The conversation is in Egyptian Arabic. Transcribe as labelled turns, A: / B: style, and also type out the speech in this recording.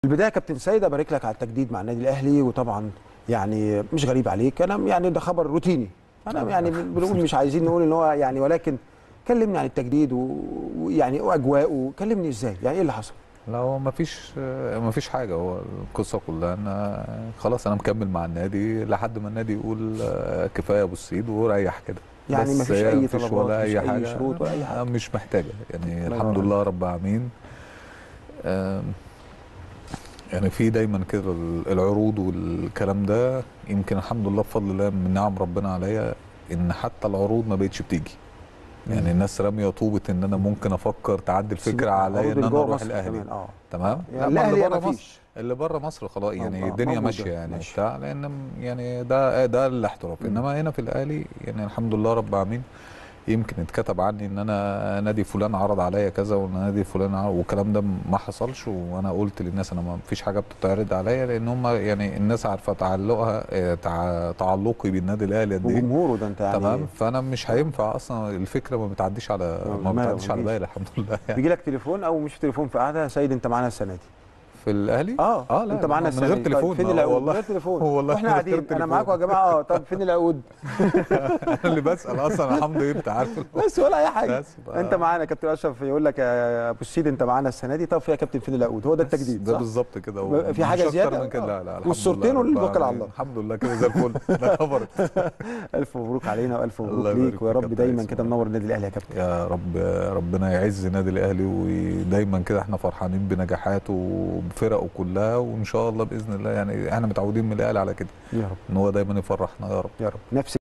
A: في البدايه كابتن سيد ابارك لك على التجديد مع النادي الاهلي وطبعا يعني مش غريب عليك انا يعني ده خبر روتيني انا يعني بنقول مش عايزين نقول ان هو يعني ولكن كلمني عن التجديد و- ويعني واجواءه كلمني ازاي يعني ايه اللي حصل
B: لا هو ما فيش ما فيش حاجه هو القصه كلها ان خلاص انا مكمل مع النادي لحد ما النادي يقول آه، كفايه ابو السيد وريح كده
A: يعني
B: بس
A: مفيش
B: هي
A: أي
B: مفيش
A: طلبات،
B: ولا
A: مفيش
B: اي
A: أي
B: حاجه
A: شروط ولا أي حاجة.
B: آه، مش محتاجه يعني
A: الله
B: الحمد
A: ينور
B: لله رب العالمين آم، يعني في دايما كده ال- العروض والكلام ده يمكن الحمد لله بفضل الله من نعم ربنا عليا ان حتى العروض ما بقتش بتيجي يعني
A: مم.
B: الناس راميه طوبه ان انا ممكن افكر تعدي الفكره عليا
A: عروض
B: ان
A: اللي
B: انا
A: جوه
B: اروح
A: مصر
B: الاهلي
A: كمان، اه
B: تمام
A: يعني
B: لا، ما
A: الاهلي
B: اللي بره
A: مفيش.
B: مصر اللي بره مصر خلاص يعني
A: آه،
B: الدنيا
A: موجودة،
B: ماشيه يعني
A: ماشي.
B: بتاع لان يعني ده ده الاحتراف
A: مم.
B: انما هنا في الاهلي يعني الحمد لله رب العالمين يمكن اتكتب عني ان انا نادي فلان عرض عليا كذا ونادي فلان عرض والكلام ده ما حصلش وانا قلت للناس انا ما فيش حاجه بتتعرض عليا لان هم يعني الناس عارفه تعلقها آه، تع- تعلقي بالنادي الاهلي قد ايه
A: وجمهوره ده انت يعني
B: تمام فانا مش هينفع اصلا الفكره ما بتعديش على ما
A: ما-
B: بتعديش
A: ما
B: على
A: بيجيش.
B: بالي الحمد لله يعني
A: بيجي لك تليفون او مش تليفون في قعده يا سيد انت معانا السنه دي
B: في الاهلي
A: اه
B: اه لا
A: انت معانا
B: من
A: السنه
B: غير
A: دي.
B: تليفون
A: طيب فين
B: آه،
A: العقود من
B: والله
A: غير تليفون
B: والله
A: واحنا
B: من غير
A: قاعدين انا
B: تليفون.
A: معاكم يا جماعه اه طب فين العقود
B: انا اللي بسال اصلا الحمد لله انت عارف
A: بس ولا اي حاجه
B: بس بقى-
A: انت معانا كابتن اشرف يقول لك يا ابو السيد انت معانا السنه دي طب فيها كابتن فين العقود هو ده
B: بس
A: التجديد
B: ده
A: صح؟
B: بالظبط كده
A: بقى في
B: ومش
A: حاجة
B: أكتر
A: زيادة؟
B: من كده لا لا الحمد
A: والصورتين
B: لله رب
A: والنتوكل على
B: العالمين.
A: الله.
B: الحمد لله كده زي الفل ده خبرت
A: الف مبروك علينا والف مبروك
B: الله يبارك
A: ليك ويا
B: فيك
A: رب
B: يا
A: دايما
B: كابتن
A: كده
B: اسماعيل.
A: منور النادي الاهلي يا كابتن
B: يا رب ربنا يعز النادي الاهلي ودايما كده احنا فرحانين بنجاحاته وبفرقه كلها وان شاء الله باذن الله يعني احنا متعودين من الاهلي على كده
A: يا رب
B: ان هو دايما يفرحنا يا رب
A: يا رب نفس